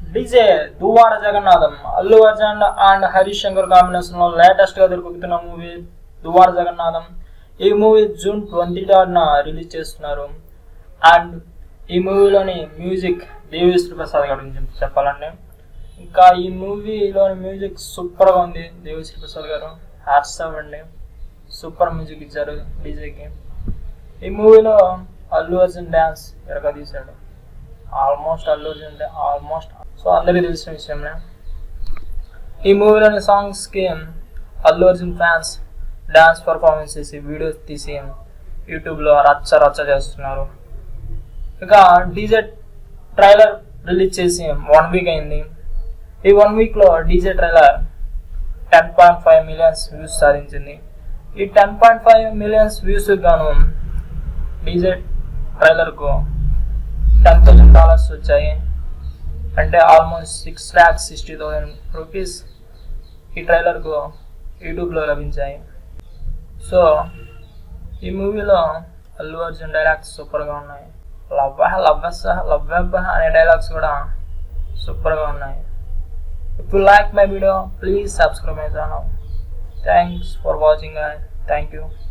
DJ Duvvada Jagannadham Allu Arjun and Harish Shankar combination లో latest గా దొరుకుతున్న మూవీ దువ్వాడ జగన్నాథం ఈ మూవీ జూన్ ట్వంటీ థర్డ్న రిలీజ్ చేస్తున్నారు అండ్ ఈ మూవీలోని మ్యూజిక్ దేవిశ్రీ ప్రసాద్ గారి గురించి చెప్పాలండి ఇంకా ఈ మూవీలోని మ్యూజిక్ సూపర్గా ఉంది దేవిశ్రీ ప్రసాద్ గారు హ్యాట్స్ అండి సూపర్ మ్యూజిక్ ఇచ్చారు డీజేకి ఈ మూవీలో అల్లు అర్జున్ డ్యాన్స్ ఎరగా తీశాడు almost Allu Arjun almost so అందరికీ తెలిసిన విషయమే ఈ మూవీలోని సాంగ్స్కి Allu Arjun fans dance performance చేసి వీడియోస్ తీసి యూట్యూబ్లో రచ్చ రచ్చ చేస్తున్నారు ఇక డీజే ట్రైలర్ రిలీజ్ చేసి వన్ వీక్ అయింది ఈ వన్ వీక్లో DJ trailer ten point five millions views సాధించింది ఈ ten point five millions views గాను డీజే ట్రైలర్కు టెన్ థౌసండ్ డాలర్స్ వచ్చాయి అంటే almost six lakhs sixty thousand rupees ఈ ట్రైలర్కు యూట్యూబ్లో లభించాయి సో ఈ మూవీలో అల్లు అర్జున్ డైలాగ్స్ సూపర్గా ఉన్నాయి లవ్ లవ్వెస్ లవ్వెబ్బ అనే డైలాగ్స్ కూడా సూపర్గా ఉన్నాయి if you like my video please subscribe my channel thanks for watching thank you